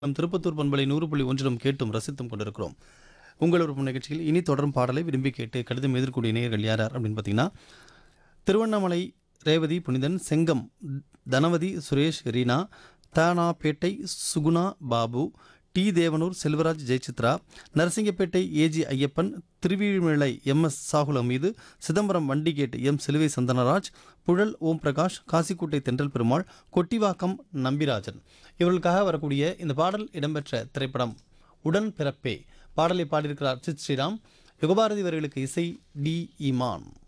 நம் திருப்பத்தூர் பண்பலை நூறு புள்ளி ஒன்றிலும் கேட்டும் ரசித்தும் கொண்டிருக்கிறோம் உங்கள் ஒரு நிகழ்ச்சியில் இனி தொடரும் பாடலை விரும்பி கேட்டு கடிதம் எதிர்க்கூடிய நேயர்கள் யார் யார் அப்படின்னு பார்த்தீங்கன்னா Tiruvannamalai Revathi Punithan Chengam Thanavathi Suresh Reena Thanappettai Suguna Babu D Devanur Selvaraj Jayachitra Narasingapettai AG Ayyappan Thiruvizhimalai M S Shahul Hameed Chidambaram Vandigate M Siluvai Santhanaraj Puzhal ஓம் பிரகாஷ் காசிக்கோட்டை தென்றல் பெருமாள் கொட்டிவாக்கம் நம்பிராஜன் இவர்களுக்காக வரக்கூடிய இந்த பாடல் இடம்பெற்ற திரைப்படம் உடன் பிறப்பே பாடலை பாடியிருக்கிறார் அர்ச்சித் ஸ்ரீராம் யுகபாரதி அவர்களுக்கு இசை டி இமான்